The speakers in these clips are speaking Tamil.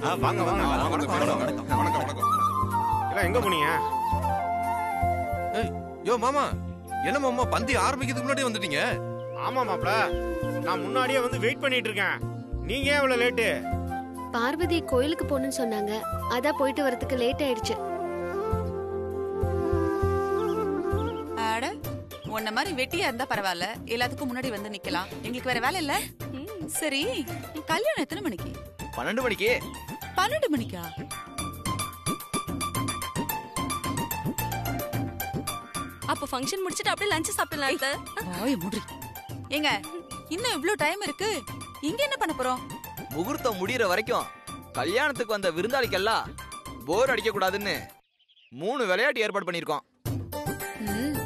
ஆ, வாங்க வாங்க வாங்க. வணக்கம் வணக்கம் வணக்கம் வணக்கம் வணக்கம் எல்லாம் எங்க போனீங்க ஏய் யோ மாமா என்ன மாமா பந்தி ஆரம்பிக்கிறதுக்கு முன்னாடி வந்துட்டீங்க ஆமா மாப்ள நான் முன்னாடியே வந்து வெயிட் பண்ணிட்டு இருக்கேன் நீங்க ஏன் இவ்வளவு லேட்டு பார்வதி கோயிலுக்கு போகணும்னு சொன்னாங்க அதான் போயிட்டு வரதுக்கு லேட் ஆயிடுச்சு அட உன்ன மாதிரி வெட்டியா இருந்தா பரவாயில்ல எல்லாத்துக்கும் முன்னாடி வந்து நிக்கலாம் எங்களுக்கு வேற வேலை இல்ல சரி கல்யாணம் எத்தனை மணிக்கு பன்னெண்டு மணிக்கு பன்னெண்டு மணிக்கா அப்ப ஃபங்க்ஷன் முடிச்சிட்டு அப்படியே லஞ்ச் சாப்பிடலாம் அத்தை. வாய முடி ஏங்க இன்னும் இவ்ளோ டைம் இருக்கு இங்க என்ன பண்ண போறோம் முகூர்த்தம் முடியற வரைக்கும் கல்யாணத்துக்கு வந்த விருந்தாளிக்கெல்லாம் போர் அடிக்க கூடாதுன்னு மூணு விளையாட்டு ஏற்பாடு பண்ணிருக்கோம் ம்.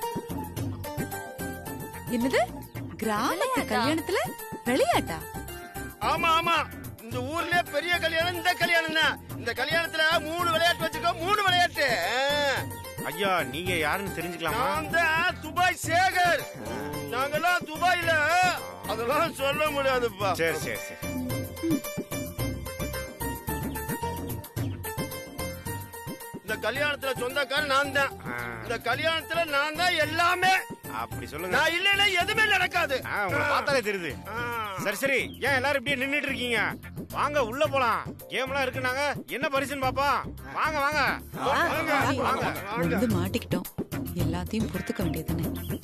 என்னது கிராமத்து கல்யாணத்துல விளையாட்டா ஆமா ஆமா இந்த ஊர்லயே பெரிய கல்யாணம் இந்த கல்யாணம் தான் இந்த கல்யாணத்துல மூணு விளையாட்டு வச்சிருக்கோம் மூணு விளையாட்டு ஐயா நீங்க யாருன்னு தெரிஞ்சுக்கலாமா நான் தான் துபாய் சேகர் நாங்கெல்லாம் துபாயில அதெல்லாம் சொல்ல முடியாதுப்பா சரி சரி சரி இந்த கல்யாணத்துல சொந்தக்காரன் நான் தான் ஆ, இந்த கல்யாணத்துல நான் தான் எல்லாமே அப்படி சொல்லுங்க நான் இல்லைன்னா எதுவுமே நடக்காது ஆ, உங்களை பார்த்தாலே தெரியுது ஆ. சரி சரி ஏன் எல்லாரும் இப்படியே நின்னுட்டு இருக்கீங்க வாங்க உள்ள போலாம் கேம்லாம் இருக்குனாங்க என்ன பரிசுன்னு பாப்பா வாங்க வாங்க வாங்க வாங்க விழுந்து மாட்டிக்கிட்டோம் எல்லாத்தையும் பொறுத்துக்க வேண்டியதுதானே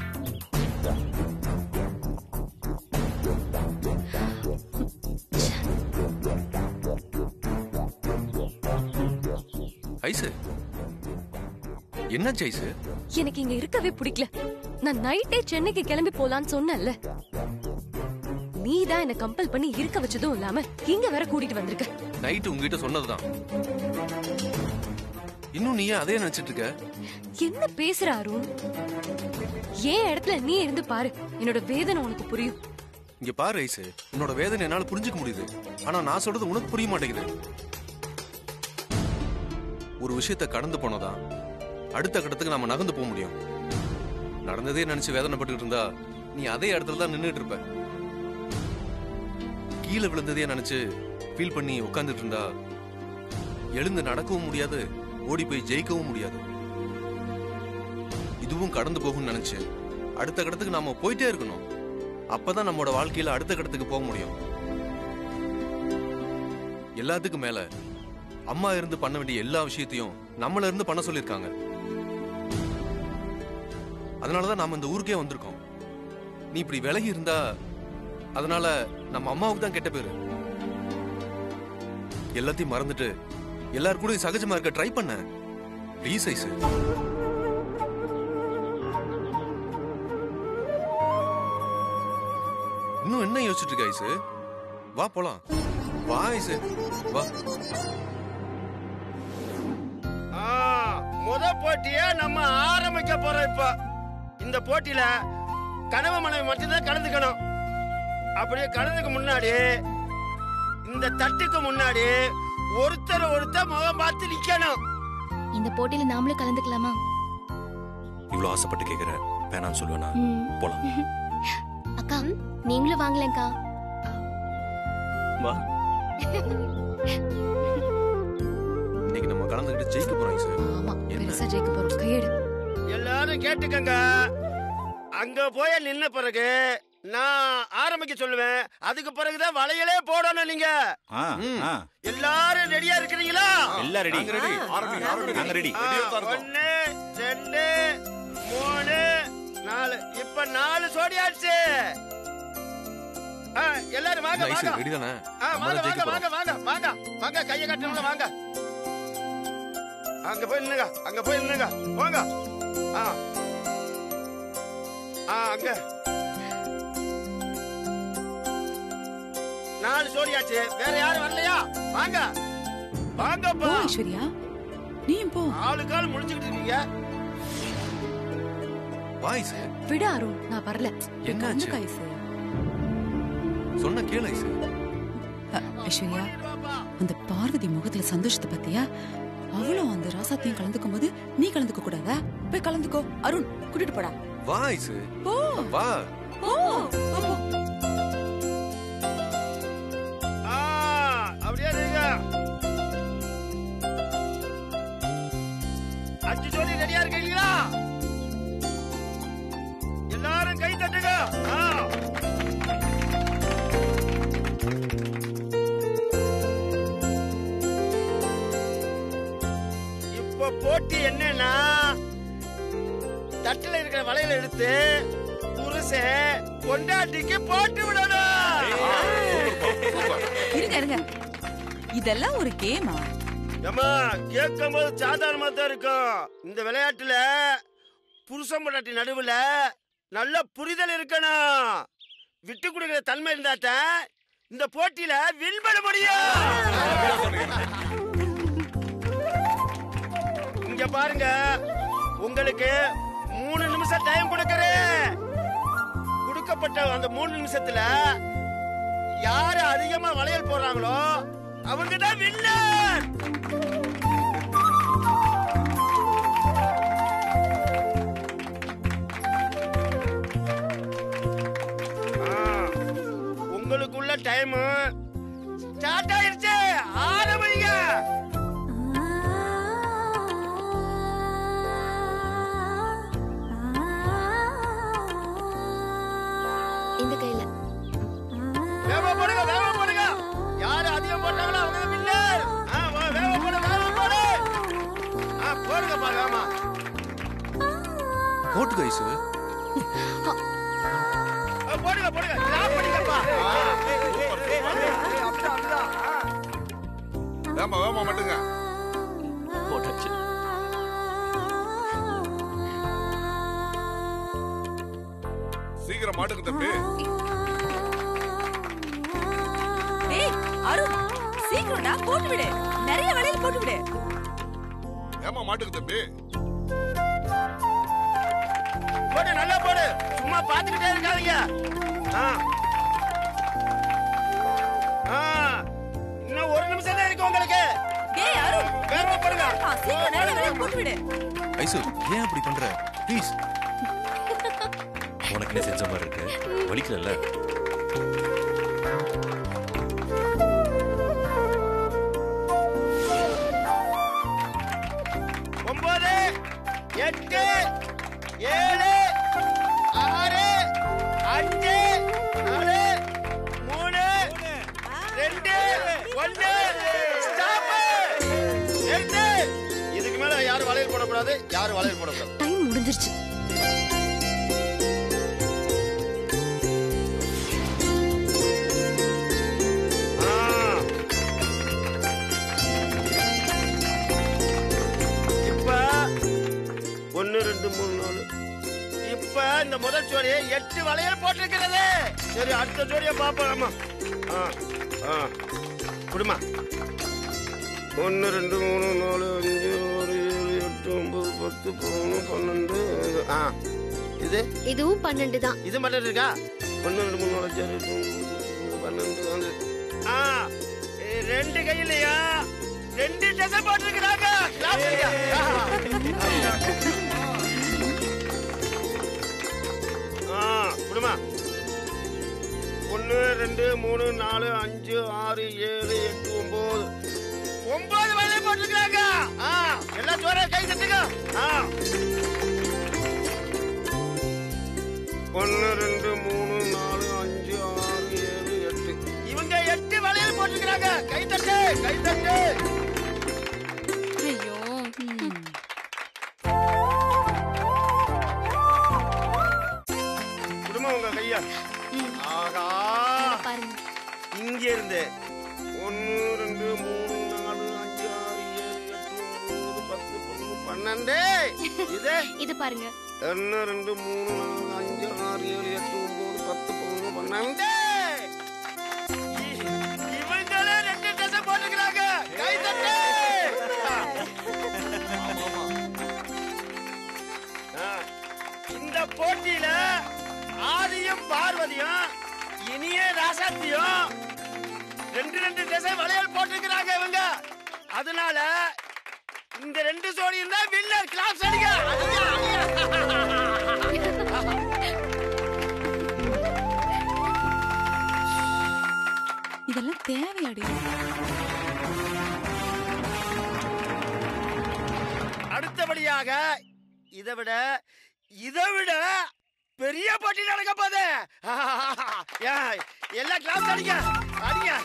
ஐசு என்னாச்சு ஐசு எனக்கு இங்க இருக்கவே பிடிக்கல நான் நைட்டே சென்னைக்கு கிளம்பி போலான்னு சொன்னேன்ல நீ தான் என்ன கம்பல் பண்ணி இருக்க வச்சதும் இல்லாம இங்க வேற கூட்டிட்டு வந்திருக்க நைட்டு உங்ககிட்ட சொன்னதுதான் இன்னும் நீ ஏன் அதே நினைச்சிட்டு இருக்க என்ன பேசுற அருண் ஏன் இடத்துல நீ இருந்து பாரு என்னோட வேதனை உனக்கு புரியும் இங்க பாரு ஐசு உன்னோட வேதனை என்னால புரிஞ்சுக்க முடியுது ஆனா நான் சொல்றது உனக்கு புரிய மாட்டேங்குது ஒரு விஷயத்த கடந்து போனதான் அடுத்த கட்டத்துக்கு நாம நகர்ந்து போக முடியும் நடந்ததே நினைச்சு வேதனைப்பட்டுட்டு இருந்தா நீ அதே இடத்துல தான் நின்னுட்டு இருப்ப கீழே விழுந்ததே நினைச்சு ஃபீல் பண்ணி உட்கார்ந்துட்டு இருந்தா எழுந்து நடக்கவும் முடியாது ஓடி போய் ஜெயிக்கவும் முடியாது இதுவும் கடந்து போகும்னு நினைச்சு அடுத்த கட்டத்துக்கு நாம போயிட்டே இருக்கணும் அப்பதான் நம்மளோட வாழ்க்கையில அடுத்த கட்டத்துக்கு போக முடியும் எல்லாத்துக்கும் மேல அம்மா இருந்து பண்ண வேண்டிய எல்லா விஷயத்தையும் நம்மள இருந்து பண்ண சொல்லிருக்காங்க அதனாலதான் நாம இந்த ஊருக்கே வந்திருக்கோம் நீ இப்படி விலகி இருந்தா அதனால நம்ம அம்மாவுக்கு தான் கெட்ட பேரு எல்லாத்தையும் மறந்துட்டு எல்லார் கூட சகஜமா இருக்க ட்ரை பண்ண ப்ளீஸ் ஐசு இன்னும் என்ன யோசிச்சுட்டு இருக்க ஐசு வா போலாம் வா ஐசு வா ஆ, முத போட்டிய நம்ம ஆரம்பிக்க போறோம் இப்ப இந்த போட்டியில கனவு மனைவி மட்டும்தான் கலந்துக்கணும் அப்படியே கலந்துக்க முன்னாடி இந்த தட்டுக்கு முன்னாடி ஒருத்தர் ஒருத்தர் முகம் பார்த்து நிக்கணும் இந்த போட்டியில நாமளும் கலந்துக்கலாமா இவ்வளவு ஆசைப்பட்டு கேக்குற வேணாம்னு சொல்லுவேனா போலாம் அக்கா நீங்களும் வாங்கலக்கா வா இன்னைக்கு நம்ம கலந்துக்கிட்டு ஜெயிக்க போறோம் ஐசு ஆமா என்ன? பெருசா ஜெயிக்க போறோம் கையெடு எல்லாரும் கேட்டுக்கங்க அங்க போய் நின்ன பிறகு நான் ஆரம்பிக்க சொல்லுவேன் அதுக்கு பிறகுதான் வளையலே போடணும் நீங்க ஆ, ஆ. எல்லாரும் ரெடியா இருக்கிறீங்களா எல்லாம் ரெடி நாங்க ready. ஆரம்பிங்க, ஆரம்பிங்க. நாங்க ரெடி ஆ, ஒண்ணு ரெண்டு மூணு நாலு இப்ப நாலு சோடியாச்சு ஆ, எல்லாரும் வாங்க ஐசு வாங்க ரெடி தானே ஆ, நம்ம வாங்க தான் ஜெயிக்க வாங்க போறோம் வாங்க வாங்க வாங்க வாங்க கையை கட்டணும்ல வாங்க அங்க போய் நின்னுங்க அங்க போய் நின்னுங்க வாங்க ஆ ஆ அங்க நாலு சோடியாச்சு வேற யாரும் வரலையா வாங்க போ வாங்கப்பா ஐஸ்வர்யா நீயும் போ ஆளு கால் முடிச்சுக்கிட்டு இருக்கீங்க வா ஐசு விடு அருண் நான் வரல என்னாச்சு கண்ணுக்கு ஐசு சொன்ன கேளு ஐசு அ, ஐஸ்வர்யா அந்த பார்வதி முகத்துல சந்தோஷத்தை பத்தியா அவளும் அந்த ராசாத்தையும் கலந்துக்கும் போது நீ கலந்துக்க கூடாதா போய் கலந்துக்கோ அருண் கூட்டிட்டு போடா வா ஐசு போ வா போ போ, போ. ஆ, அப்படியே இருங்க ரெடியா இருக்கீங்களா எல்லாரும் கை தட்டுங்க ஆ. இப்ப போட்டி என்னன்னா தட்டுல இருக்கிற வளையல எடுத்து புருஷன் பொண்டாட்டிக்கு போட்டு விடணும் இருங்க இருங்க இதெல்லாம் ஒரு கேமா ஏமா கேட்கும் போது சாதாரணமா தான் இருக்கும் இந்த விளையாட்டுல புருஷன் பொண்டாட்டி நடுவுல நல்ல புரிதல் இருக்கணும் விட்டு கொடுக்கிற தன்மை இருந்தா தான் இந்த போட்டியில வின் பண்ண முடியும் இங்க பாருங்க உங்களுக்கு மூணு நிமிஷம் டைம் கொடுக்கறேன் கொடுக்கப்பட்ட அந்த மூணு நிமிஷத்துல யாரு அதிகமா வளையல் போடுறாங்களோ அவங்க தான் வின்னர் உங்களுக்குள்ள டைம் ஸ்டார்ட் ஆயிருச்சு ஆரம்பிங்க இந்த கையில வேகமா போடுங்க வேகமா போடுங்க யாரு அதிகம் போட்டாங்களோ அவங்க தான் வின்னர் ஆ வா, வேகமா போடு வேகமா போடு ஆ போடுங்க பா வேகமா போட்டு கைசு ஆ, போடுங்க போடுங்க கிளாப் பண்ணிக்கப்பா வேமா வேமா மட்டுங்க போட்டாச்சு சீக்கிரம் மாட்டுங்க தம்பி ஏய் அருண் சீக்கிரம்டா போட்டு விடு நிறைய வளையல் போட்டு விடு ஏமா மாட்டுங்க தம்பி போடு நல்லா போடு சும்மா பாத்துக்கிட்டே இருக்காதீங்க ஆ ஆ இன்னும் ஒரு நிமிஷம் தான் இருக்கு உங்களுக்கு டேய் அருண் வேகமா போடுங்க ஆ, சீக்கிரம் நிறைய வளையல் போட்டு விடு ஐசு ஏன் அப்படி பண்ற ப்ளீஸ் உனக்கு என்ன செஞ்ச மாதிரி இருக்கு வலிக்கல ஒன்பது எட்டு ஏழு ஆறு அஞ்சு நாலு மூணு ரெண்டு ஒன்று ஸ்டாப் ரெண்டு இதுக்கு மேல யாரும் வளையல் போடக்கூடாது யாரும் வளையல் போடக்கூடாது டைம் முடிஞ்சிருச்சு ஆ. இப்ப ஒன்னு ரெண்டு மூணு நாலு இப்ப இந்த முதல் ஜோடியை எட்டு வளையல் போட்டிருக்கிறது சரி அடுத்த ஜோடியை பாப்போம் ஆமா ஆ ஆ குடுமா ஒன்னு ரெண்டு மூணு நாலு அஞ்சு ஆறு ஏழு எட்டு ஒன்பது பத்து பதினொன்று பன்னெண்டு ஆ இது இதுவும் பன்னெண்டு தான் இது மட்டும் இருக்கா ஒன்று ரெண்டு மூணு நாலு அஞ்சு ஆறு எட்டு ஒன்பது பத்து, பன்னெண்டு வந்து ஆ இ- ரெண்டு கையிலயா ரெண்டு டசை போட்டிருக்கிறாங்க கிளாப் பண்ணுங்க. ஆ குடுமா ஒன்று ரெண்டு மூணு நாலு அஞ்சு ஆறு ஏழு எட்டு ஒன்பது ஒன்பது வயலே போட்டிருக்கிறாங்க ஆ எல்லாம் ஜோர கை தட்டுங்க ஆ ஒன்னு ரெண்டு மூணு நாலு அஞ்சு ஆறு ஏழு எட்டு இவங்க எட்டு வளையல் போட்டிருக்கிறாங்க கை தட்டு கை தட்டு ஐயோ குடும்பம் உங்க கையா ஆகா பாருங்க இங்க இருந்து ஒன்னு ரெண்டு மூணு நாலு அஞ்சு ஆறு ஏழு எட்டு ஒன்பது பத்து பதினொன்று பன்னெண்டு இது இது பாருங்க ஒன்னு ரெண்டு மூணு நாலு அஞ்சு ஆறு ஏழு எட்டு ஒன்பது பத்து பதினொன்று பன்னெண்டு இ- இவங்களே ரெண்டு ட்ரெஸ் போட்டுக்கிறாங்க கை தட்டு ஆ, இந்த போட்டியில ஆதியும் பார்வதியும் இனிய ராசாத்தியும் ரெண்டு ரெண்டு ட்ரெஸ் வளையல் போட்டுக்கிறாங்க இவங்க அதனால இந்த ரெண்டு ஜோடியும் தான் வின்னர் கிளாஸ் அடிங்க அடிங்க, அடிங்க. இதெல்லாம் தேவையாடி அடுத்தபடியாக இதை விட இதை விட பெரிய போட்டி நடக்க போகுது ஏய், எல்லாம் கிளாஸ் அடிங்க அடிங்க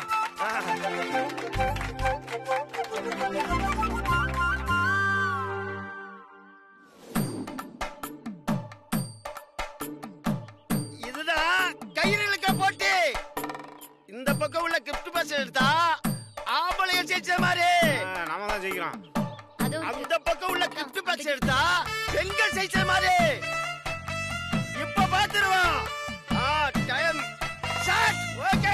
இதுதான் கயிறு இழுக்க போட்டி இந்த பக்கம் உள்ள கிஃப்ட் பஸ் எடுத்தா ஆம்பளைய ஜெயிச்ச மாதிரி நாம தான் ஜெயிக்கிறோம் அந்த பக்கம் உள்ள கிஃப்ட் பாக்ஸ் எடுத்தா பெண்கள் ஜெயிச்ச மாதிரி இப்ப பாத்துருவோம் ஆ டைம் ஸ்டார்ட் ஓகே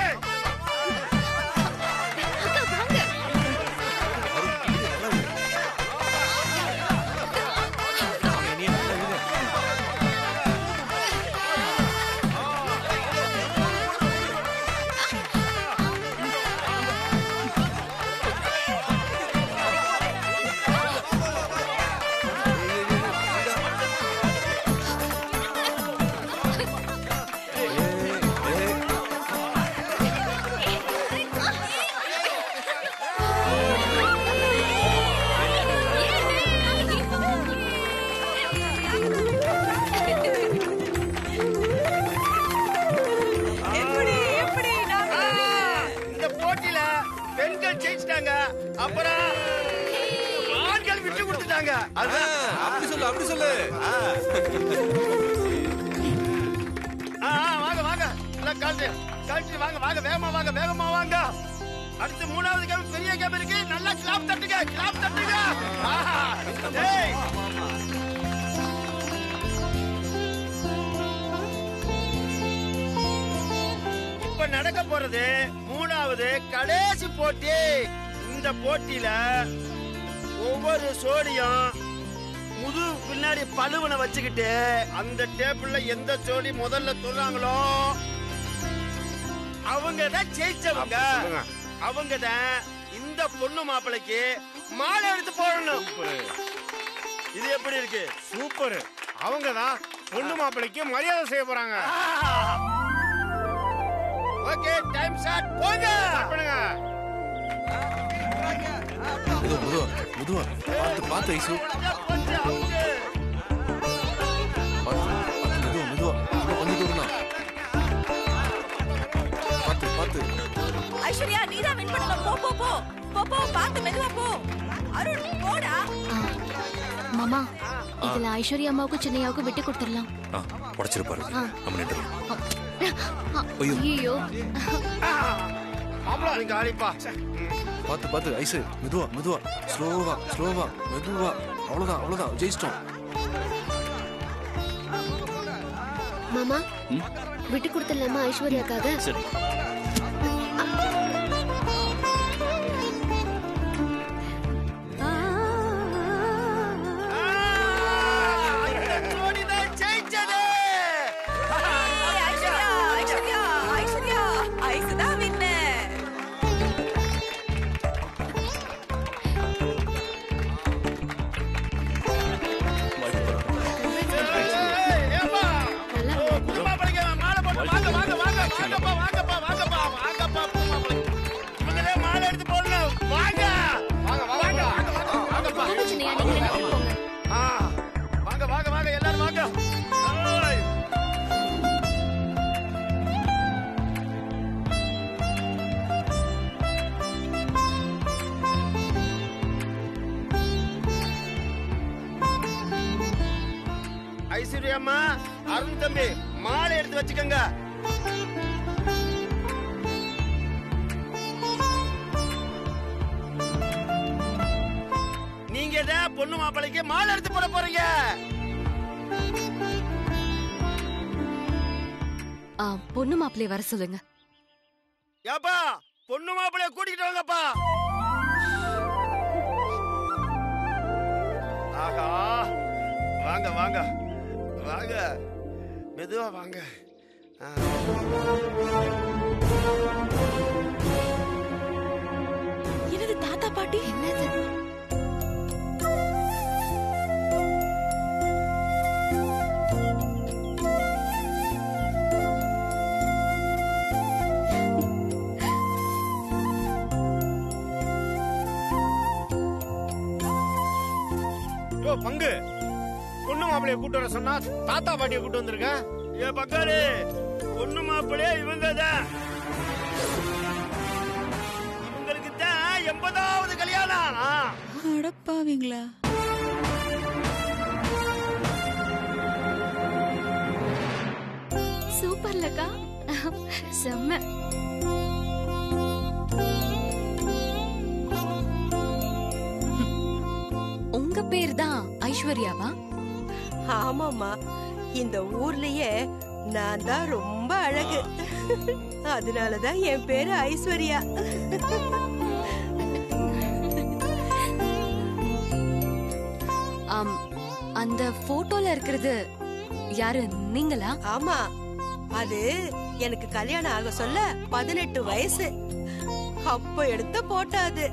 இந்த போட்டியில பெண்கள் ஜெயிச்சிட்டாங்க அப்புறம் ஆண்கள் விட்டு கொடுத்துட்டாங்க அதான் அப்படி சொல்லு அப்படி சொல்லு ஆ, ஆ, வாங்க வாங்க எல்லாம் கழட்டு கழட்டு வாங்க வாங்க வேகமா வாங்க வேகமா வாங்க அடுத்து மூணாவது கேம் பெரிய கேம் இருக்கு நல்லா கிளாப் தட்டுங்க கிளாப் தட்டுங்க ஆஹா, டேய். இப்ப நடக்க போறது மூணாவது கடைசி போட்டி இந்த போட்டியில ஒவ்வொரு சோடியும் முது பின்னாடி பழுவனை வச்சுக்கிட்டு அந்த டேபிள்ல எந்த ஜோடி முதல்ல சொல்றாங்களோ அவங்க தான் ஜெயிச்சவங்க சொல்லுங்க. அவங்க தான் இந்த பொண்ணு மாப்பிளைக்கு மாலை எடுத்து போடணும் இது எப்படி இருக்கு சூப்பர் அவங்க தான் பொண்ணு மாப்பிளைக்கு மரியாதை செய்ய போறாங்க ஓகே டைம் ஸ்டார்ட் போங்க பண்ணுங்க மெதுவா மெதுவா மெதுவா பார்த்து பார்த்து ஐசு பார்த்து பார்த்து மெதுவா மெதுவா இன்னும் கொஞ்சம் தூரம் தான் பார்த்து பார்த்து ஐஸ்வர்யா நீ தான் வின் பண்ணணும் போ போ போ போ போ பார்த்து மெதுவா போ அருண் போடா மாமா இதுல ஐஸ்வர்யா அம்மாவுக்கும் சின்னையாவுக்கும் விட்டு கொடுத்துடலாம் ஆ உடச்சிருப்பாரு நம்ம நின்று ஐயோ. ஐயோ மாப்பிள நீங்க ஆடிப்பா பார்த்து பார்த்து ஐசு மெதுவா மெதுவா ஸ்லோவா ஸ்லோவா மெதுவா அவ்வளவுதான் அவ்வளவுதான் ஜெயிச்சிட்டோம் மாமா விட்டு கொடுத்துடலாமா ஐஸ்வர்யாக்காக சரி ஜோடி தான் ஜெயிச்சது ஐஸ்வர்யா ஐஸ்வர்யா ஐஸ்வர்யா ஐஸ் தான் வின் ஏய், ஏப்பா. ஓ, புது மாப்பிள்ளைக்கு மாலை போட்டு வாங்க, வாங்க, வாங்க, வாங்கப்பா, வாங்கப்பா, வாங்கப்பா, வாங்கப்பா, புது மாப்பிள்ளைக்கு. இவங்களே மாலை எடுத்து போடணும். வாங்க. வாங்க, வாங்க, வாங்க, வாங்க, வாங்கப்பா. போங்க சின்னையா நீங்க ரெண்டு பேரும் போங்க ஆ, வாங்க, வாங்க, வாங்க, எல்லாரும் வாங்க. ஏய். ஐஸ்வர்யா அம்மா அருண் தம்பி மாலை எடுத்து வச்சுக்கோங்க நீங்க தான் பொண்ணு மாப்பிளைக்கு மாலை எடுத்து போட போறீங்க ஆ, பொண்ணு மாப்பிள்ளைய வர சொல்லுங்க ஏப்பா பொண்ணு மாப்பிளைய கூட்டிட்டு வாங்கப்பா ஆஹா வாங்க வாங்க வாங்க மெதுவா வாங்க ஆ. என்னது தாத்தா பாட்டி என்னது யோ பங்கு பொண்ணு மாப்பிளைய கூட்டு வர சொன்னா தாத்தா பாட்டிய கூட்டு வந்திருக்க ஏ பக்காரு பொண்ணு மாப்பிள்ளையே இவங்க தான் இவங்களுக்கு தான் எண்பதாவது கல்யாணம் ஆ. அடப்பாவீங்களா சூப்பர்லக்கா செம்ம உங்க பேர் தான் ஐஸ்வர்யாவா ஆமாமா இந்த ஊர்லயே நான் தான் ரொம்ப அழகு அதனாலதான் என் பேரு ஐஸ்வர்யா ஆம் அந்த போட்டோல இருக்கிறது யாரு நீங்களா ஆமா அது எனக்கு கல்யாணம் ஆக சொல்ல பதினெட்டு வயசு அப்ப எடுத்த போட்டோ அது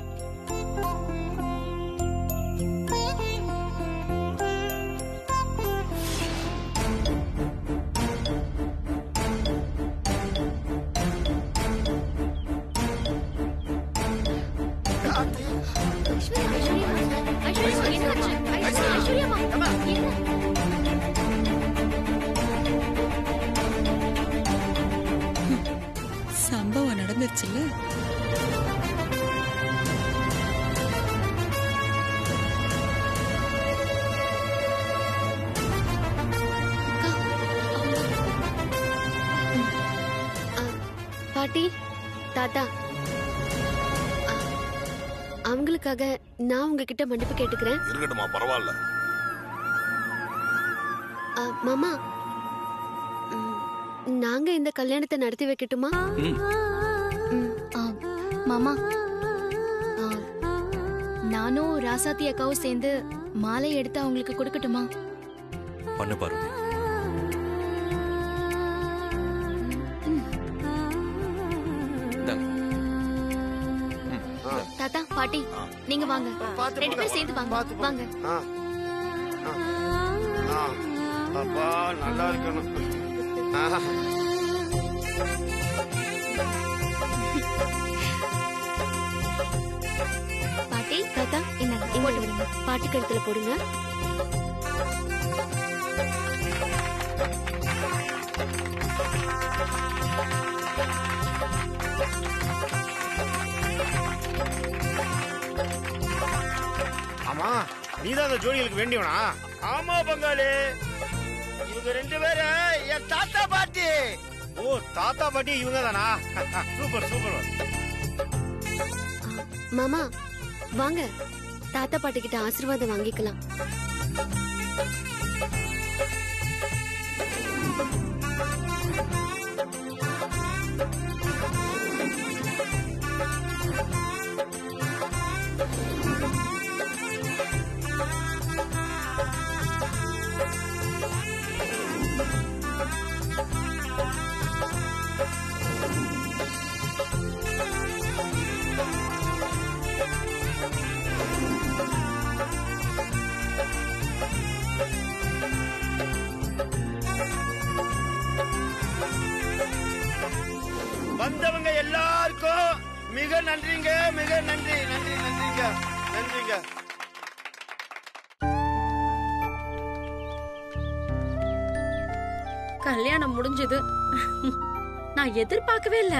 சம்பவம் நடந்துருச்சுல்ல பாட்டி தாத்தா அ, அவங்களுக்காக நான் உங்ககிட்ட மன்னிப்பு கேட்டுக்கிறேன் இருக்கட்டுமா பரவாயில்ல அ, மாமா ம், நாங்க இந்த கல்யாணத்தை நடத்தி வைக்கட்டுமா ம், ஆ, மாமா ஆ, நானும் ராசாத்தி அக்காவும் சேர்ந்து மாலை எடுத்து அவங்களுக்கு கொடுக்கட்டுமா பண்ணு பார்வதி இந்தாங்க. தாத்தா பாட்டி நீங்க வாங்க பார்த்து ரெண்டு போங்க. பேரும் சேர்ந்து வாங்க பார்த்து போங்க. வாங்க ஆ. ஆ. ஆ. அப்பா நல்லா இருக்கணும் ஆ. பாட்டி தாத்தா இந்தாங்க இங்க போட்டு விடுங்க பாட்டி கழுத்துல போடுங்க ஆமா நீதான் அந்த ஜோடிகளுக்கு வேண்டியவனா ஆமா பங்காளி இவங்க ரெண்டு பேரும் என் தாத்தா பாட்டி ஓ தாத்தா பாட்டி இவங்க தானா சூப்பர் சூப்பர் மாமா வாங்க தாத்தா பாட்டி கிட்ட ஆசீர்வாதம் வாங்கிக்கலாம் வந்தவங்க எல்லாருக்கும் மிக நன்றிங்க மிக நன்றி நன்றி நன்றிங்க நன்றிங்க கல்யாணம் முடிஞ்சது நான் எதிர்பார்க்கவே இல்ல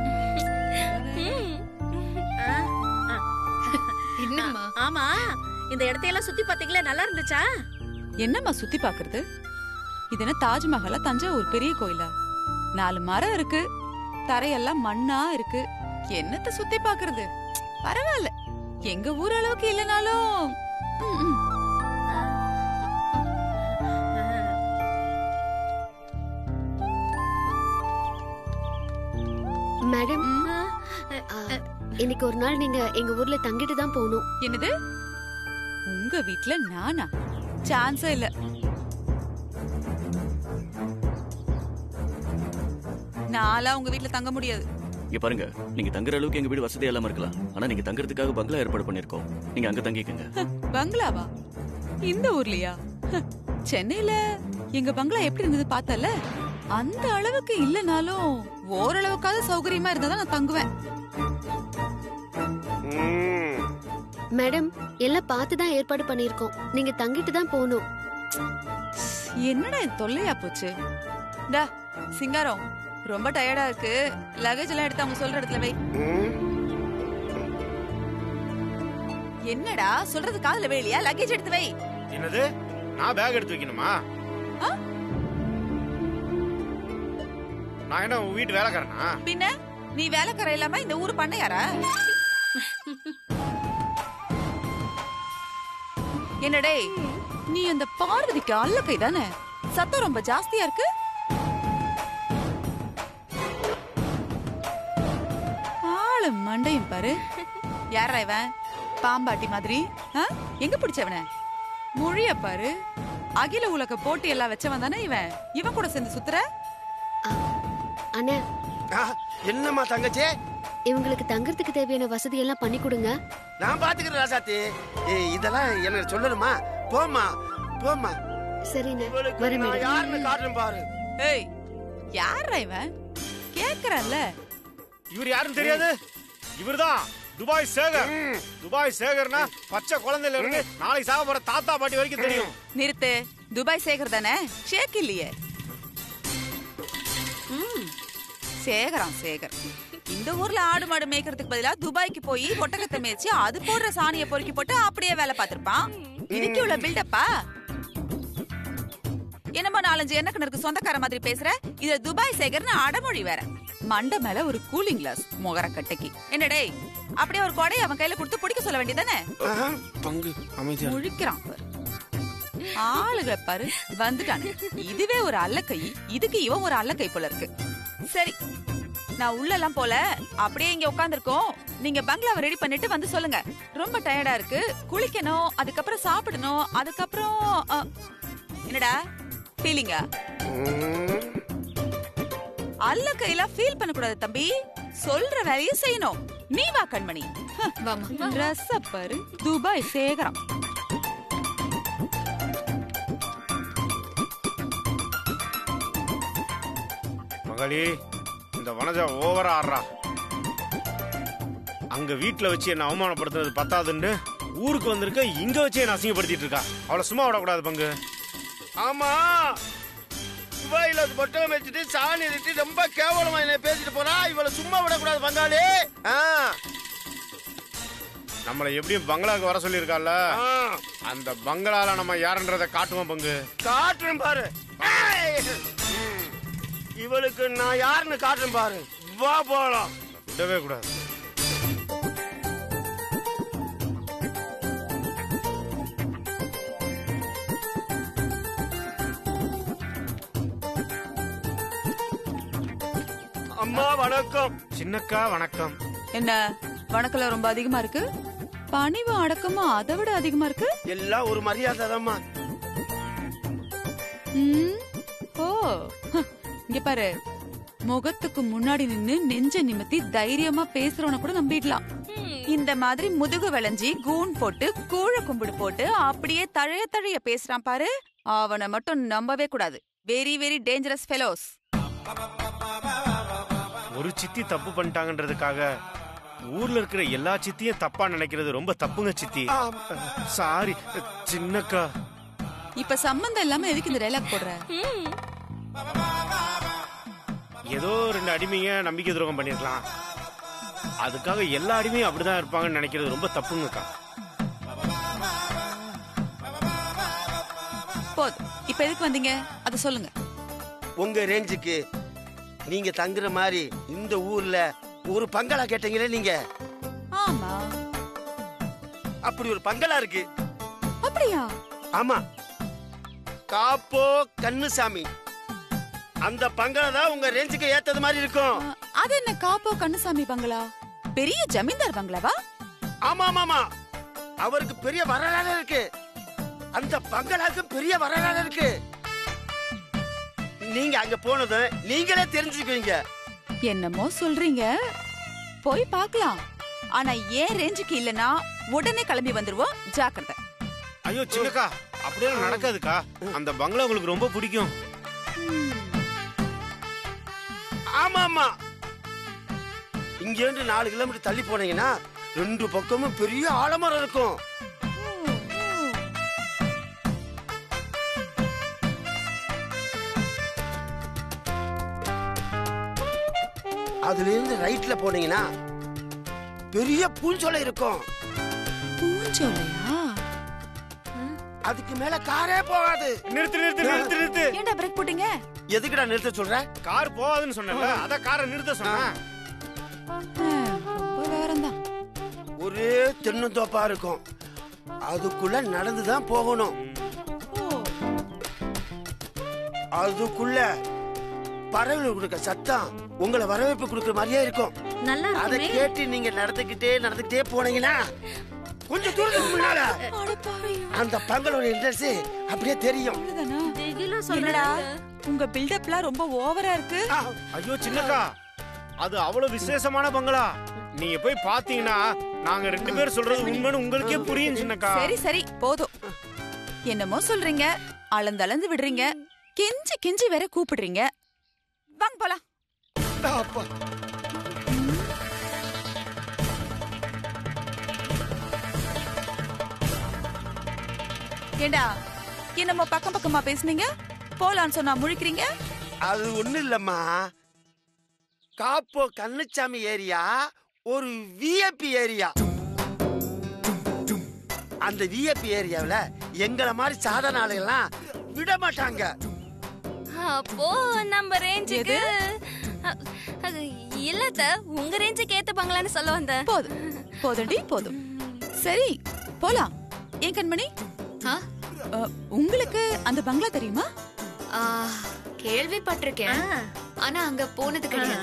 ஆ, ஆ. என்னம்மா ஆமா இந்த இடத்தையெல்லாம் சுத்தி பாத்தீங்களா நல்லா இருந்துச்சா என்னம்மா சுத்தி பாக்குறது இது என்ன தாஜ்மஹாலா தஞ்சாவூர் பெரிய கோயிலா நாலு மரம் இருக்கு தரையெல்லாம் மண்ணா இருக்கு என்னத்த சுத்தி பாக்குறது பரவாயில்ல எங்க ஊர் அளவுக்கு இல்லனாலும் ம், ம். மேடம் ஆ, இன்னைக்கு ஒரு நாள் நீங்க எங்க ஊர்ல தங்கிட்டு தான் போகணும் என்னது உங்க வீட்ல நானா சான்ஸே இல்ல நாளா உங்க வீட்ல தங்க முடியாது இங்க பாருங்க நீங்க தங்குற அளவுக்கு எங்க வீடு வசதி இல்லாம இருக்கலாம் ஆனா நீங்க தங்குறதுக்காக பங்களா ஏற்பாடு பண்ணிருக்கோம் நீங்க அங்க தங்கிக்கங்க பங்களாவா இந்த ஊர்லயா ஹ, சென்னையில எங்க பங்களா எப்படி இருந்தது பார்த்தல அந்த அளவுக்கு இல்லனாலும் ஓரளவுக்காவது சௌகரியமா இருந்தா தான் நான் தங்குவேன் மேடம் எல்லாம் பார்த்து தான் ஏற்பாடு பண்ணியிருக்கோம் நீங்க தங்கிட்டு தான் போகணும் என்னடா இது தொல்லையா போச்சு டா சிங்காரம் ரொம்ப டயர்டா இருக்கு லகேஜ் எல்லாம் எடுத்து அவங்க சொல்ற இடத்துல வை என்னடா சொல்றது காதுல வேலையா லகேஜ் எடுத்து வை என்னது நான் பேக் எடுத்து வைக்கணுமா நான் என்ன உன் வீட்டு வேலைக்காரனா பின்ன நீ வேலைக்கார இல்லாம இந்த ஊர் பண்ணையாரா என்னடே நீ அந்த பார்வதிக்கு அல்ல கை தானே சத்தம் ரொம்ப ஜாஸ்தியா இருக்கு ஆளு மண்டையும் பாரு யாரா இவன் பாம்பாட்டி மாதிரி ஆ? எங்க பிடிச்சவன மொழிய பாரு அகில உலக போட்டி எல்லாம் வச்சவன் தானே இவன் இவன் கூட சேர்ந்து சுத்துற அண்ணே என்னம்மா தங்கச்சி இவங்களுக்கு தங்கறதுக்கு தேவையான வசதி எல்லாம் பண்ணி கொடுங்க நான் பாத்துக்கிறேன் ராசாத்தி ஏய், இதெல்லாம் எனக்கு சொல்லணுமா போம்மா போம்மா சரிண்ணே இவளுக்கு வரேன் நான் மேடம். யாருன்னு காட்டுறேன் பாரு ஏய் யாரா இவன் கேக்குறல்ல இவர் யாருன்னு தெரியாது இவர்தான் துபாய் சேகர் துபாய் சேகர்னா பச்சை குழந்தையில இருந்து நாளைக்கு சாக போற தாத்தா பாட்டி வரைக்கும் தெரியும் நிறுத்து துபாய் சேகர் தானே ஷேக் இல்லையே ம், சேகராம் சேகர் இந்த ஊர்ல ஆடு மாடு மேய்க்கிறதுக்கு பதிலா துபாய்க்கு போய் ஒட்டகத்தை மேய்ச்சி அது போடுற சாணியை பொறுக்கி போட்டு அப்படியே வேலை பார்த்திருப்பான் இதுக்கு இவ்வளவு பில்டப்பா என்னமோ நாலஞ்சு என்ன கணக்கு சொந்தக்கார மாதிரி பேசுற இது துபாய் சேகர்னு அடமொழி வேற மண்டை மேல ஒரு கூலிங் கிளாஸ் முகர கட்டைக்கு என்னடே அப்படியே ஒரு கொடை அவன் கையில கொடுத்து பிடிக்க சொல்ல வேண்டியதானே பங்கு அமைதியா முழிக்கிறான் பாரு ஆளுகளை பாரு வந்துட்டானு இதுவே ஒரு அல்லக்கை இதுக்கு இவன் ஒரு அல்லக்கை போல இருக்கு சரி நான் உள்ள எல்லாம் போல அப்படியே இங்க உட்காந்துருக்கோம் நீங்க பங்களாவை ரெடி பண்ணிட்டு வந்து சொல்லுங்க ரொம்ப டயர்டா இருக்கு குளிக்கணும் அதுக்கப்புறம் சாப்பிடணும் அதுக்கப்புறம் அ, என்னடா ஃபீலிங்கா அல்ல கையெல்லாம் ஃபீல் பண்ண கூடாது தம்பி சொல்ற வேலையை செய்யணும் நீ வா கண்மணி ட்ரெஸ் பாரு துபாய் சேகரம் மகளி இந்த வனஜா ஓவரா ஆடுறா அங்க வீட்ல வச்சு என்ன அவமானப்படுத்துறது பத்தாதுன்னு ஊருக்கு வந்திருக்க இங்க வச்சு என்ன அசிங்கப்படுத்திட்டு இருக்கா அவளை சும்மா விடக்கூடாது பங்கு ஆமா துபாயில பொட்டகம் வச்சுட்டு சாணி இட்டு ரொம்ப கேவலமா என்ன பேசிட்டு போறா இவளை சும்மா விடக்கூடாது பங்காளி ஆ, நம்மளை எப்படியும் பங்களாக்கு வர சொல்லியிருக்கால ஆ, அந்த பங்களால நம்ம யாருன்றத காட்டுவோம் பங்கு காட்டுறேன் பாரு ஏய்! ம். இவளுக்கு நான் யாருன்னு காட்டுறேன் பாரு வா போலாம் விடவே கூடாது அம்மா வணக்கம் சின்னக்கா வணக்கம் என்ன வணக்கம்ல ரொம்ப அதிகமா இருக்கு பணிவு அடக்கமா அதை விட அதிகமா இருக்கு எல்லாம் ஒரு மரியாதை தான்மா ம், ஓ ஹ, இங்க பாரு முகத்துக்கு முன்னாடி நின்னு நெஞ்ச நிமித்தி தைரியமா பேசுறவன கூட நம்பிடலாம் இந்த மாதிரி முதுகு விளைஞ்சி கூன் போட்டு கூழ கும்பிடு போட்டு அப்படியே தழைய தழைய பேசுறான் பாரு அவனை மட்டும் நம்பவே கூடாது வெரி வெரி டேஞ்சரஸ் ஃபெலோஸ் ஒரு சித்தி தப்பு பண்ணிட்டாங்கன்றதுக்காக ஊர்ல இருக்கிற எல்லா சித்தியும் தப்பா நினைக்கிறது ரொம்ப தப்புங்க சித்தி சாரி சின்னக்கா இப்ப சம்பந்தம் இல்லாம எதுக்கு இந்த டைலாக் போடுற ஏதோ ரெண்டு அடிமைங்க நம்பிக்கை துரோகம் பண்ணிருக்கலாம் அதுக்காக எல்லா அடிமையும் அப்படிதான் இருப்பாங்கன்னு நினைக்கிறது ரொம்ப தப்புங்கக்கா போதும் இப்ப எதுக்கு வந்தீங்க அத சொல்லுங்க உங்க ரேஞ்சுக்கு நீங்க தங்குற மாதிரி இந்த ஊர்ல ஒரு பங்களா கேட்டீங்களே நீங்க ஆமா அப்படி ஒரு பங்களா இருக்கு அப்படியா ஆமா காப்போ கண்ணுசாமி அந்த பங்களா தான் உங்க ரேஞ்சுக்கு ஏத்தது மாதிரி இருக்கும் அது என்ன காப்போ கண்ணுசாமி பங்களா பெரிய ஜமீன்தார் பங்களாவா ஆமா ஆமா ஆமா அவருக்கு பெரிய வரலாறு இருக்கு அந்த பங்களாக்கு பெரிய வரலாறு இருக்கு நீங்க அங்க போனது நீங்களே தெரிஞ்சுக்குவீங்க என்னமோ சொல்றீங்க போய் பார்க்கலாம் ஆனா ஏன் ரேஞ்சுக்கு இல்லனா உடனே கிளம்பி வந்துருவோம் ஜாக்கிரதை ஐயோ சின்னக்கா அப்படியே நடக்காதுக்கா அந்த பங்களா உங்களுக்கு ரொம்ப பிடிக்கும் ஆமா ஆமா இங்க இருந்து நாலு கிலோமீட்டர் தள்ளி போனீங்கன்னா ரெண்டு பக்கமும் பெரிய ஆலமரம் இருக்கும் அதுல இருந்து ரைட்ல போனீங்கன்னா பெரிய பூஞ்சோலை இருக்கும் பூஞ்சோலையா அதுக்கு மேல காரே போகாது நிறுத்து நிறுத்து நிறுத்து நிறுத்து ஏன்டா பிரேக் போட்டீங்க எதுக்குடா நிறுத்த சொல்ற கார் போகாதுன்னு சொன்னேன்ல அதான் காரை நிறுத்த சொன்னேன் ரொம்ப வேறந்தான் ஒரே தென்னந்தோப்பா இருக்கும் அதுக்குள்ள நடந்து தான் போகணும் அதுக்குள்ள பறவைகள் கொடுக்க சத்தம் உங்களை வரவேற்பு கொடுக்குற மாதிரியே இருக்கும் நல்லா அதை இருக்குமே. கேட்டு நீங்க நடந்துக்கிட்டே நடந்துக்கிட்டே போனீங்கன்னா கொஞ்சம் தூரத்துக்கு முன்னால அந்த பங்களோட இன்ட்ரெஸ்ட் அப்படியே தெரியும் என்னடா உங்க பில்டப்லாம் ரொம்ப ஓவரா இருக்கு ஐயோ சின்னக்கா அது அவ்வளவு விசேஷமான பங்களா நீங்க போய் பாத்தீங்கன்னா நாங்க ரெண்டு பேரும் சொல்றது உண்மைன்னு உங்களுக்கே புரியும் சின்னக்கா சரி சரி போதும் என்னமோ சொல்றீங்க அளந்தளந்து விடுறீங்க கெஞ்சி கெஞ்சி வேற கூப்பிடுறீங்க வாங்க போலாம் அப்பா ஏண்டா என்னமோ பக்கம் பக்கமா பேசுனீங்க போலான்னு சொன்னா முழிக்கிறீங்க அது ஒண்ணு இல்லம்மா காப்போ கண்ணுச்சாமி ஏரியா ஒரு விஐபி ஏரியா அந்த விஐபி ஏரியாவுல எங்களை மாதிரி சாதாரண ஆளுகள்லாம் விட மாட்டாங்க அப்போ நம்ம ரேஞ்சுக்கு அ- அது இல்லத்த உங்க ரேஞ்சுக்கு ஏத்த பங்களான்னு சொல்ல வந்தேன் போதும் போதும்டி போதும் சரி போலாம் ஏன் கண்மணி அ, உங்களுக்கு அந்த பங்களா தெரியுமா ஆ, கேள்விப்பட்டிருக்கேன் ஆனா அங்க போனது கிடையாது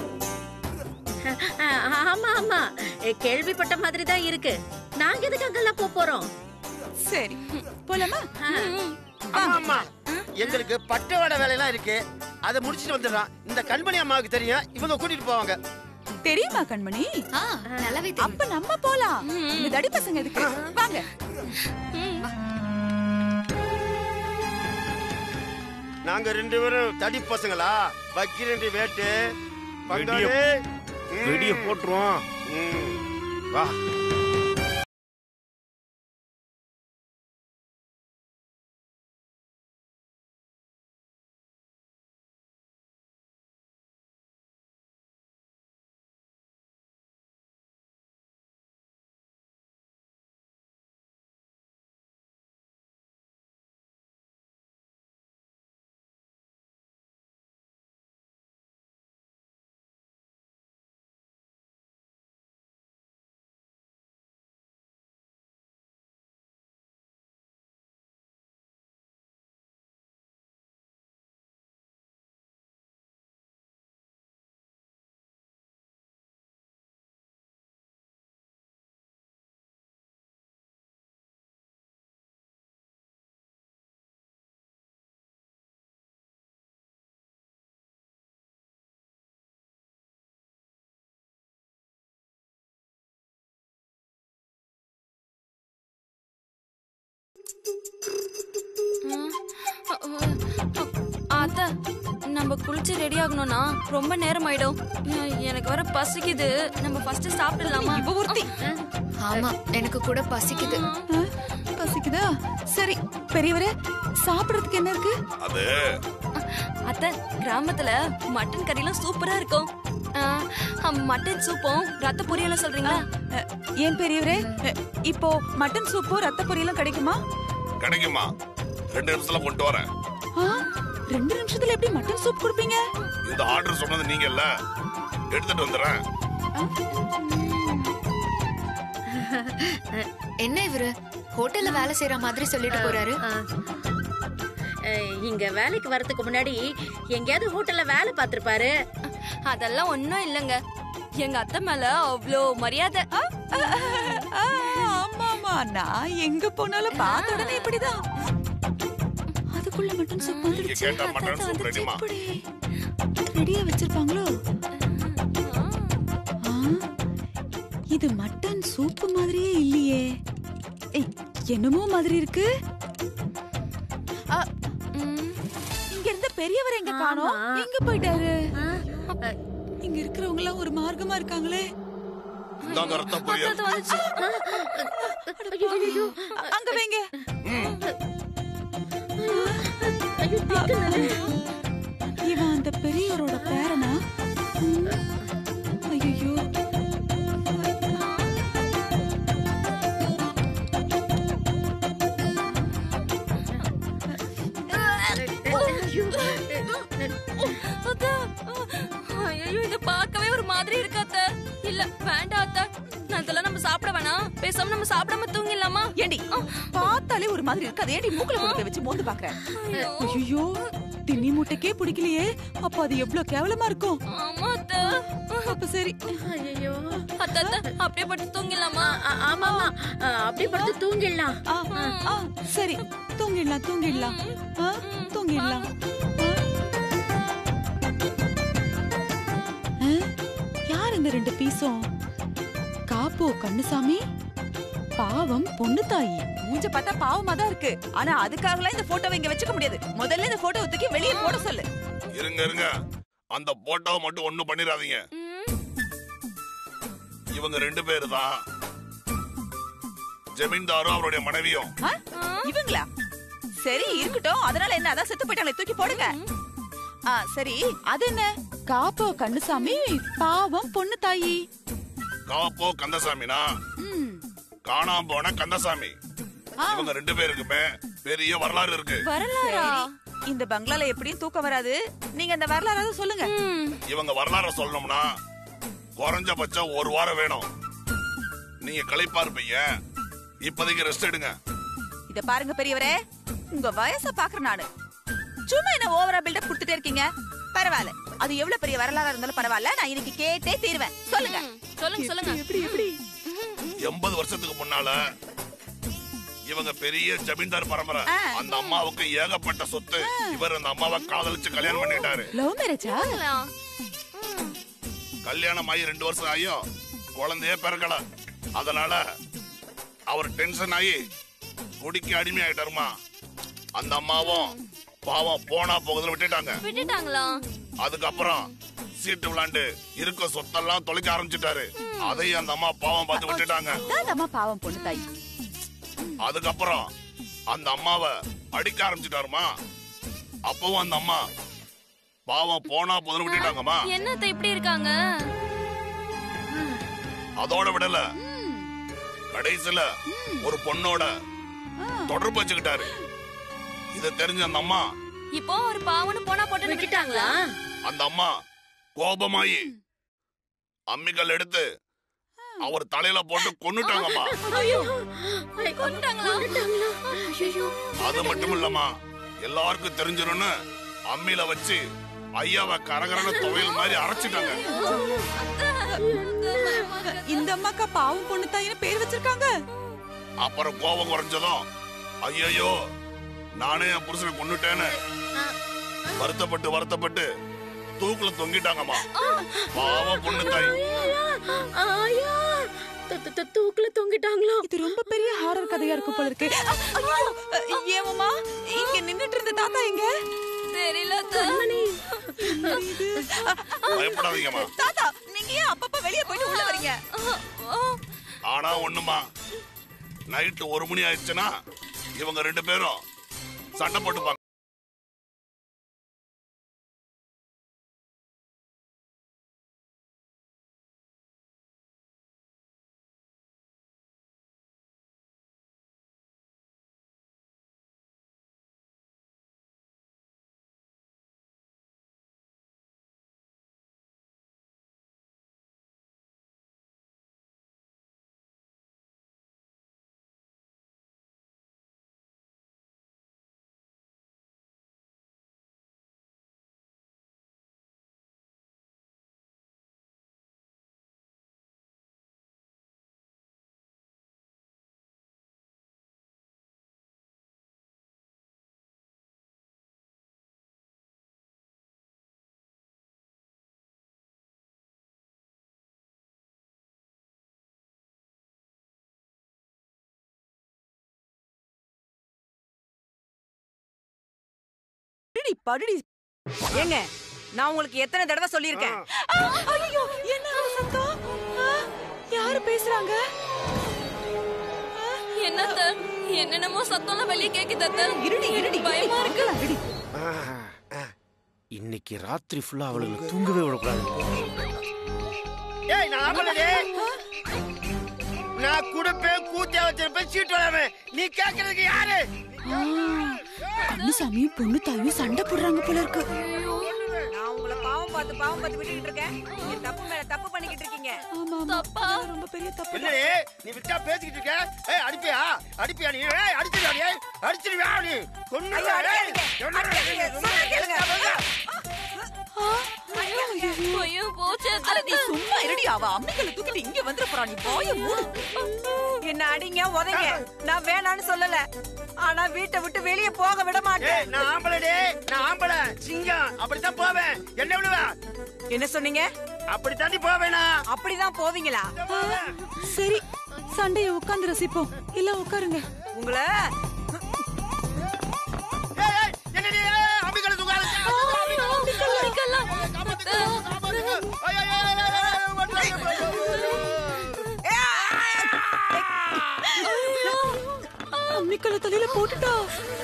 ஆமா ஆமா எ, கேள்விப்பட்ட மாதிரி தான் இருக்கு நாங்க எதுக்கு அங்கெல்லாம் போப் போறோம் சரி போலாமா ஆமா ஆமா எங்களுக்கு பட்டவாட வேலையெல்லாம் இருக்கு அதை முடிச்சிட்டு வந்துடுறான் இந்த கண்மணி அம்மாவுக்கு தெரியும் இவங்க கூட்டிட்டு போவாங்க தெரியுமா கண்மணி நல்லாவே அப்ப நம்ம போலாம் இந்த தடி பசங்க எதுக்கு வாங்க நாங்க ரெண்டு பேரும் தடி பசங்களா வக்கீரண்டி வேட்டு பங்காளி வெடிய போட்டுருவோம் வா அத்த நம்ம குளிச்சு ரெடி ஆகணும்னா ரொம்ப நேரம் ஆயிடும் எ- எனக்கு வர பசிக்குது நம்ம ஃபர்ஸ்ட் சாப்பிடலாமா இப்ப ஒருத்தி ஆமா எனக்கு கூட பசிக்குது பசிக்குதா சரி பெரியவரே சாப்பிடறதுக்கு என்ன இருக்கு அது அத்த கிராமத்துல மட்டன் கறிலாம் சூப்பரா இருக்கும் ஆ, ஆ, மட்டன் சூப்பும் ரத்த பொரியலும் சொல்றீங்களா ஏன் பெரியவரே அ, இப்போ மட்டன் சூப்பு ரத்த பொரியலும் கிடைக்குமா கிடைக்குமா ரெண்டு நிமிஷத்துல கொண்டு வரேன் ஆ, ரெண்டு நிமிஷத்துல எப்படி மட்டன் சூப் கொடுப்பீங்க இந்த ஆர்டர் சொன்னது நீங்க இல்ல எடுத்துட்டு வந்துடுறேன் என்ன இவரு ஹோட்டல்ல வேலை செய்யற மாதிரி சொல்லிட்டு போறாரு அ, இங்க வேலைக்கு வரதுக்கு முன்னாடி எங்கேயாவது ஹோட்டல்ல வேலை பார்த்திருப்பாரு அதெல்லாம் ஒண்ணும் இல்லைங்க எங்க அத்தை மேல அவ்வளோ மரியாதை ஆ, ஆமா ஆமா நான் எங்க போனாலும் பார்த்த உடனே இப்படிதான் அதுக்குள்ள மட்டன் சூப் நீங்க வந்துடுச்சு கேட்ட மட்டன் சூப் ரெடிமா ரெடியா வச்சிருப்பாங்களோ ஆ, இது மட்டன் சூப்பு மாதிரியே இல்லையே ஏய், என்னமோ மாதிரி இருக்கு ஆ, இங்க இருந்த பெரியவர் எங்க காணோம் எங்க போயிட்டாரு இங்க இருக்கிறவங்க எல்லாம் ஒரு மார்க்கமா இருக்காங்களே இந்தாங்க ரத்த பொரியல் அ- அங்க வைங்க இவன் அந்த பெரியவரோட பேரனா ம். மாதிரி இருக்கு அத்தை இல்ல வேண்டாம் அத்தை நான் இதெல்லாம் நம்ம சாப்பிட வேணாம் பேசாம நம்ம சாப்பிடாம தூங்கிடலாமா ஏண்டி பார்த்தாலே ஒரு மாதிரி இருக்கு அதை ஏண்டி மூக்குல கொண்டு போய் வச்சு மோந்து பாக்குறேன் ஐயோ தின்னி மூட்டைக்கே பிடிக்கலையே அப்ப அது எவ்வளவு கேவலமா இருக்கும் ஆமா அத்தை அப்ப சரி ஐயோ அத்தை அத்தை அப்படியே படுத்து தூங்கிடலாமா ஆமா ஆமா அப்படியே படுத்து தூங்கிடலாம் ஆ, ஆ, சரி தூங்கிடலாம் தூங்கிடலாம் ஆ, தூங்கிடலாம் ஆ, யார் இந்த ரெண்டு பீஸும் காப்போ கண்ணுசாமி பாவம் பொண்ணு தாயி மூஞ்ச பார்த்தா பாவமா தான் இருக்கு ஆனா அதுக்காகலாம் இந்த போட்டோவை இங்க வச்சுக்க முடியாது முதல்ல இந்த போட்டோவை தூக்கி வெளியே போட சொல்லு இருங்க இருங்க அந்த போட்டோவை மட்டும் ஒண்ணும் பண்ணிடாதீங்க இவங்க ரெண்டு பேரு தான் ஜமீன்தாரும் அவருடைய மனைவியும் ஆ? இவங்களா சரி இருக்கட்டும் அதனால என்ன அதான் செத்து போயிட்டாங்களே தூக்கி போடுங்க ஆ சரி அது என்ன காப்போ கண்ணுசாமி பாவம் பொண்ணு தாயி காப்போ கந்தசாமினா ம். காணாம போன கந்தசாமி ஆ. இவங்க ரெண்டு பேருக்குமே பெரிய வரலாறு இருக்கு வரலாறா இந்த பங்களால எப்படியும் தூக்கம் வராது நீங்க அந்த வரலாறாவது சொல்லுங்க இவங்க வரலாற சொல்லணும்னா குறைஞ்சபட்சம் ஒரு வாரம் வேணும் நீங்க களைப்பா இருப்பீங்க இப்போதைக்கு ரெஸ்ட் எடுங்க இத பாருங்க பெரியவரே உங்க வயச பாக்குற நானு சும்மா என்ன ஓவரா பில்டப் கொடுத்துட்டே இருக்கீங்க பரவாயில்ல அது எவ்வளவு பெரிய வரலாறா இருந்தாலும் பரவாயில்ல நான் இன்னைக்கு கேட்டே தீருவேன் சொல்லுங்க சொல்லுங்க சொல்லுங்க எப்படி எப்படி எண்பது வருஷத்துக்கு முன்னால இவங்க பெரிய ஜமீன்தார் பரம்பரை அந்த அம்மாவுக்கு ஏகப்பட்ட சொத்து இவர் அந்த அம்மாவை காதலிச்சு கல்யாணம் பண்ணிட்டாரு லவ் மேரேஜா கல்யாணம் ஆகி ரெண்டு வருஷம் ஆகியும் குழந்தையே பிறக்கல அதனால அவர் டென்ஷன் ஆகி குடிக்க அடிமை ஆயிட்டாருமா அந்த அம்மாவும் பாவம் போனா போகுதுன்னு விட்டுட்டாங்க விட்டுட்டாங்களா அதுக்கப்புறம் சீட்டு விளாண்டு இருக்க சொத்தெல்லாம் தொலைக்க ஆரம்பிச்சிட்டாரு அதையும் அந்த அம்மா பாவம் பார்த்து விட்டுட்டாங்க அதான் அந்த அம்மா பாவம் பொண்ணு தாய் அதுக்கப்புறம் அந்த அம்மாவை அடிக்க ஆரம்பிச்சிட்டாருமா அப்பவும் அந்த அம்மா பாவம் போனா போதுன்னு விட்டுட்டாங்கம்மா என்னத்த இப்படி இருக்காங்க அதோட விடல கடைசியில ஒரு பொண்ணோட தொடர்பு வச்சுக்கிட்டாரு இத தெரிஞ்ச அந்த அம்மா இப்போ ஒரு பாவனு போனா போட்டு விட்டுட்டாங்களா அந்த அம்மா கோபமாயி அம்மிக்கல் எடுத்து அவர் தலையில போட்டு கொன்னுட்டாங்கம்மா ஐயோ கொண்டுட்டாங்களா ஐயோ அது மட்டும் இல்லம்மா எல்லாருக்கும் தெரிஞ்சிரும்னு அம்மியில வச்சு ஐயாவை கரகரன துவையல் மாதிரி அரைச்சிட்டாங்க இந்த அம்மாக்கா பாவம் பொண்ணு தாயின்னு பேர் வச்சிருக்காங்க அப்புறம் கோபம் குறைஞ்சதும் ஐயோ நானே என் புருஷனை கொன்னுட்டேன்னு வருத்தப்பட்டு வருத்தப்பட்டு தூக்குல தொங்கிட்டாங்கம்மா பாவம் பொண்ணு தாய் ஐயா தூக்குல தொங்கிட்டாங்களோ இது ரொம்ப பெரிய ஹாரர் கதையா இருக்கு போல இருக்கு ஐயோ ஏமாமா இங்க நின்னுட்டு இருந்த தாத்தா எங்க தெரியல பயப்படாதீங்கம்மா தாத்தா நீங்க ஏன் அப்பப்ப வெளிய போயிட்டு உள்ள வரீங்க ஆனா ஒண்ணுமா நைட்டு ஒரு மணி ஆயிடுச்சுன்னா இவங்க ரெண்டு பேரும் சண்டை போட்டுப்பாங்க படுடி படுடி ஏங்க நான் உங்களுக்கு எத்தனை தடவை சொல்லியிருக்கேன் ஐயோ என்ன அது சத்தம் ஆ, யாரு பேசுறாங்க என்னத்த என்னென்னமோ சத்தம்லாம் வெளியே கேக்குது அத்தை. இருடி இருடி பயமா இருக்கு இன்னைக்கு ராத்திரி ஃபுல்லா அவளுக்கு தூங்கவே விடக்கூடாது ஏய் நான் ஆம்பளடே நான் குடுப்பேன் கூத்தியா வச்சிருப்பேன் சீட்டு விளையாடுவேன் நீ கேக்குறதுக்கு யாரு கண்ணுசாமியும் பொண்ணு தாயும் சண்டை போடுறாங்க போல இருக்கு நான் உங்களை பாவம் பார்த்து பாவம் பார்த்து விட்டுக்கிட்டு இருக்கேன் நீங்க தப்பு மேல தப்பு பண்ணிக்கிட்டு இருக்கீங்க தப்பா ரொம்ப பெரிய தப்பு என்னடி நீ விட்டா பேசிக்கிட்டு இருக்க ஏய் அடிப்பியா அடிப்பியா நீ ஏய் அடிச்சிருவியா நீ அடிச்சிருவியா நீ கொன்னு ஐயோ, அடிக்காதீங்க. சொன்னா கேளுங்க. ஐயோ போச்சு அட நீ சும்மா இருடி அவ அம்மிகளை தூக்கிட்டு இங்க வந்துட போறா நீ வாய மூடு என்ன அடிங்க உதைங்க நான் வேணான்னு சொல்லல ஆனா வீட்டை விட்டு வெளியே போக விட ஏய் மாட்டேன் நான் ஆம்பளடி நான் ஆம்பளை சிங்கம் அப்படித்தான் போவேன் என்ன விடுவ என்ன சொன்னீங்க அப்படி தாண்டி போவேனா அப்படிதான் போவீங்களா சரி சண்டைய உட்கார்ந்து ரசிப்போம் இல்ல உட்காருங்க உங்களை ஏய் ஏய் என்னடி ஏய் அம்பிகளை தூக்காத அம்மிக்கல தலையில போட்டுட்டா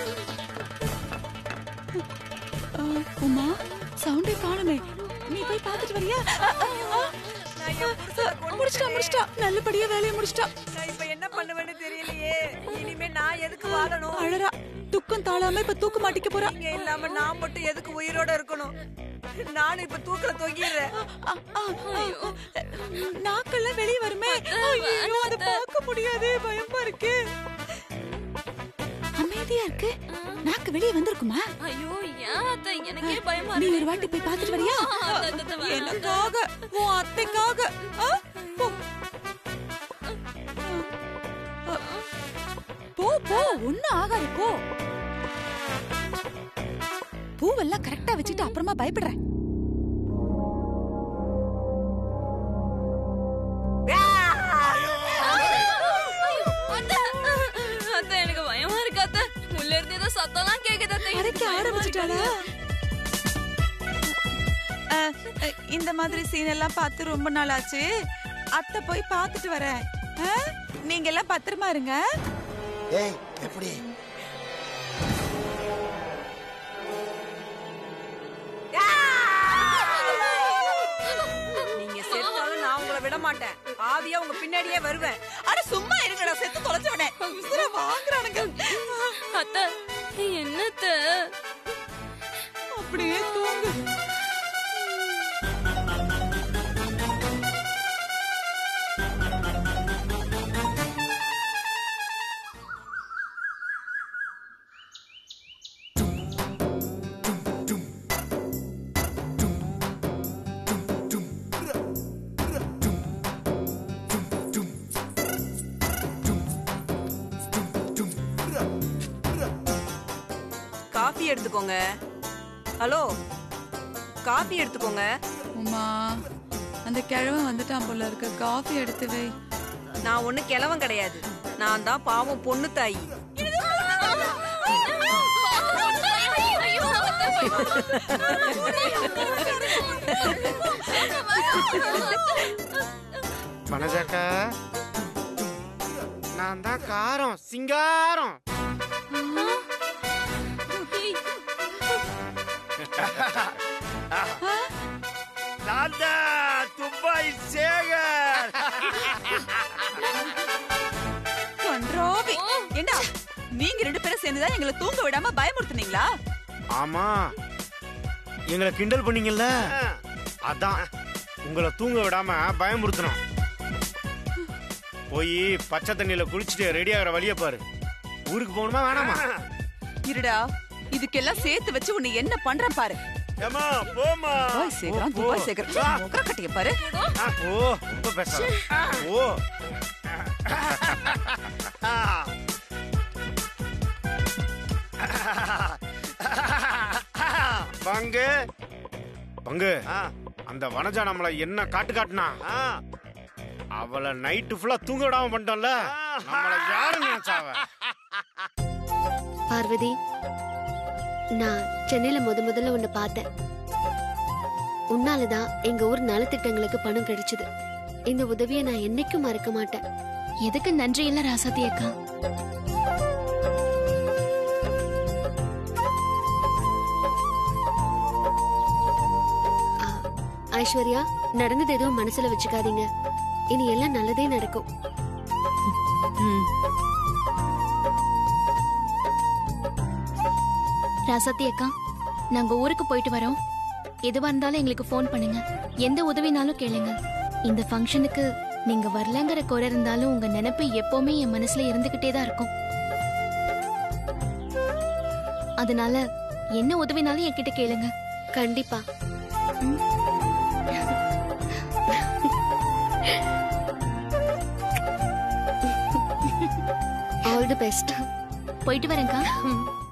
ஆ, உமா சவுண்டே காணுமே நீ போய் பாத்துட்டு வரியா ஆ, ஆ, ஆ. முடிச்சிட்டா முடிச்சிட்டா நல்லபடியா வேலையை முடிச்சிட்டா நான் இப்ப என்ன பண்ணுவேன்னு தெரியலையே இனிமே நான் எதுக்கு வாழணும் அழறா துக்கம் தாழாம இப்ப தூக்க மாட்டிக்க போறா நீங்க இல்லாம நான் மட்டும் எதுக்கு உயிரோட இருக்கணும் நானும் இப்ப தூக்கல தொங்கிடுறேன் நாக்கெல்லாம் வெளிய வருமே ஐயோ அத பார்க்க முடியாது பயமா இருக்கு அமைதியா இருக்கு நாக்கு வெளிய வந்திருக்குமா ஐயோ ஏன் அத்தை எனக்கே பயமா நீ இருக்கு ஒரு வாட்டி போய் பாத்துட்டு வரியா அத்தை, அத்தை, அத்தை, வேணாம். எனக்காக உன் அத்தைக்காக ஆ, போ. போ போ ஒண்ணும் ஆகாது போ பூவெல்லாம் கரெக்டா வச்சுட்டு அப்புறமா பயப்படுறேன் அத்தை, அத்தை, எனக்கு பயமா இருக்கு அத்தை. உள்ள இருந்து ஏதோ சத்தம்லாம் கேக்குது அத்தை. எனக்கு அரைக்க பயமா ஆரம்பிச்சிட்டாளா இருக்கு. அஹ், அஹ், இந்த மாதிரி சீன் எல்லாம் பார்த்து ரொம்ப நாள் ஆச்சு அத்தை போய் பார்த்துட்டு வரேன் அஹ், நீங்க எல்லாம் பத்திரமா இருங்க ஏய் எப்படி நீங்க செத்தாலும் நான் உங்களை விட மாட்டேன் ஆவியா உங்க பின்னாடியே வருவேன் அட சும்மா இருங்கடா செத்து தொலைச்சவனே உசுர வாங்குறானுங்க அத்தை, என்னத்த அப்படியே தூங்கு காஃபி எடுத்துக்கோங்க ஹலோ காஃபி எடுத்துக்கோங்க உமா அந்த கிழவன் வந்துட்டான் போல இருக்க காஃபி எடுத்து வை நான் ஒண்ணு கிழவன் கிடையாது நான் தான் பாவம் பொண்ணு தாயி பனஜாக்கா நான் தான் காரம் சிங்காரம் நான் தான் துபாய் சேகர் கன்றாவி ஏண்டா நீங்க ரெண்டு பேரும் சேர்ந்துதான் எங்களை தூங்க விடாம பயமுறுத்துனீங்களா ஆமா எங்களை கிண்டல் பண்ணீங்கல்ல அதான் உங்களை தூங்க விடாம பயமுறுத்தணும் போய் பச்சை தண்ணியில குளிச்சுட்டு ரெடி ஆகிற வழிய பாரு ஊருக்கு போகணுமா வேணாமா இருடா இதுக்கெல்லாம் சேர்த்து வச்சு உன்னை என்ன பண்றேன் பாரு ஏமா போமா துபாய் சேகரம் போ, துபாய் போ. சேகரம் வா. முகர கட்டிய பாரு ஓ ரொம்ப பேச ஓ பங்கு பங்கு அந்த வனஜா நம்மள என்ன காட்டு காட்டுனா அவளை நைட்டு ஃபுல்லா தூங்க விடாம பண்ணிட்டோம்ல நம்மள யாரு நினைச்சாவ பார்வதி நான் சென்னையில முத முதல்ல உன்னை பார்த்தேன் உன்னாலதான் எங்க ஊர் நலத்திட்டங்களுக்கு பணம் கிடைச்சது இந்த உதவியை நான் என்னைக்கும் மறக்க மாட்டேன் எதுக்கு நன்றி இல்ல ராசாத்தி அக்கா ஐஸ்வர்யா நடந்தது எதுவும் மனசுல வச்சுக்காதீங்க இனி எல்லாம் நல்லதே நடக்கும் ராசாத்தி அக்கா நாங்க ஊருக்கு போயிட்டு வரோம் எதுவா இருந்தாலும் எங்களுக்கு ஃபோன் பண்ணுங்க எந்த உதவினாலும் கேளுங்க இந்த ஃபங்க்ஷனுக்கு நீங்க வரலங்கிற குறை இருந்தாலும் உங்க நினைப்பு எப்பவுமே என் மனசுல இருந்துகிட்டே தான் இருக்கும் அதனால என்ன உதவினாலும் என்கிட்ட கேளுங்க கண்டிப்பா ஆல் தி பெஸ்ட் போயிட்டு வரேன்க்கா